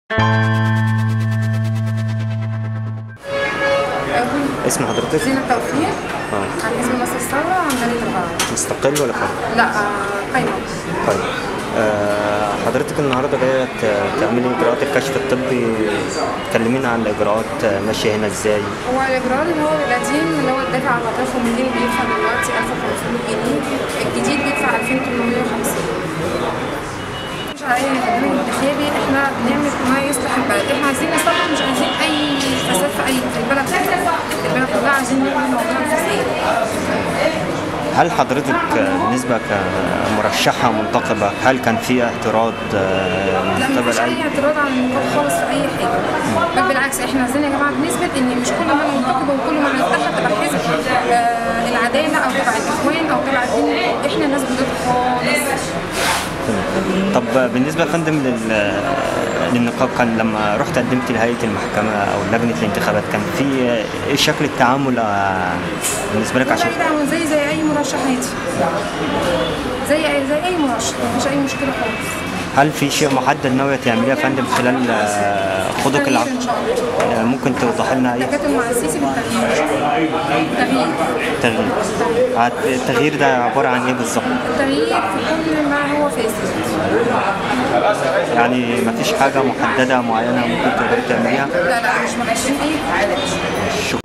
اسم حضرتك؟ زينة توفيق اه عن حزب مصر الثورة عن بلد الغرب مستقل ولا فرد؟ لا آه، قايمة طيب آه، حضرتك النهارده جايه ت- تعملي اجراءات الكشف الطبي كلمينا عن الاجراءات آه، ماشيه هنا ازاي هو الإجراء اللي هو القديم اللي هو الدافع على أطرافه 200 بيدفع دلوقتي 1500 جنيه الجديد بيدفع 2850 مش على أي برنامج انتخابي احنا بنعمل ما يصلح البلد احنا عايزين نصلح مش عايزين أي فساد في أي في البلد كلها البلد كلها عايزين نعمل موضوع الفساد هل حضرتك آه، بالنسبه كمرشحه منتخبه هل كان في اعتراض آه، من لا قبل مفيش اي اي اعتراض على النقاب خالص في اي حاجه بل بالعكس احنا عايزين يا جماعه بنثبت ان مش كل ما منتخب وكل ما نتدخل تبع حزب آه العداله او تبع الاخوان او تبع الدين احنا الناس ضد خالص طب بالنسبه يا فندم لل للنقاب كان لما رحت قدمت لهيئه المحكمه او لجنه الانتخابات كان في آه، ايه شكل التعامل آه، بالنسبه لك عشان لا لا زي زي اي مرشح عادي زي أي- زي اي مرشح مفيش اي مشكله خالص هل في شيء محدد ناويه تعمليه يا فندم خلال آه، خوضك تغيير العقد ان شاء الله آه، ممكن توضح لنا اي تكاتم مع السيسي بالتغيير تغيير تغيير عاد- التغيير ده عباره عن ايه بالظبط التغيير في كل ما هو فاسد يعني مفيش حاجه محدده معينه ممكن تقدري تعمليها لا لا مش ماشيين اي حاجه شكرا